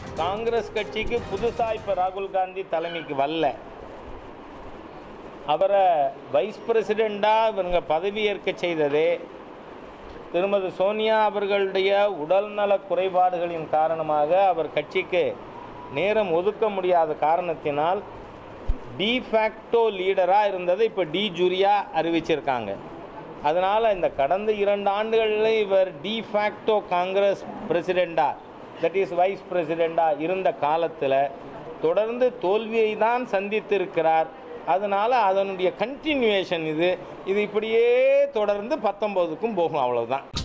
காங்கிரஸ் கட்சிக்கு புதுசாக இப்போ ராகுல் காந்தி தலைமைக்கு வரல அவரை வைஸ் பிரசிடெண்ட்டாக இவங்க பதவியேற்க செய்ததே திருமதி சோனியா அவர்களுடைய உடல்நல குறைபாடுகளின் காரணமாக அவர் கட்சிக்கு நேரம் ஒதுக்க முடியாத காரணத்தினால் டி ஃபேக்டோ லீடராக இருந்ததை இப்போ டி ஜூரியா அறிவிச்சிருக்காங்க அதனால் இந்த கடந்த இரண்டு ஆண்டுகளில் இவர் டி ஃபேக்டோ காங்கிரஸ் பிரசிடெண்ட்டாக தட் இஸ் வைஸ் பிரசிடெண்ட்டாக இருந்த காலத்தில் தொடர்ந்து தோல்வியை தான் சந்தித்திருக்கிறார் அதனால் அதனுடைய கண்டினியூவேஷன் இது இது இப்படியே தொடர்ந்து பத்தொம்போதுக்கும் போகும் அவ்வளவுதான்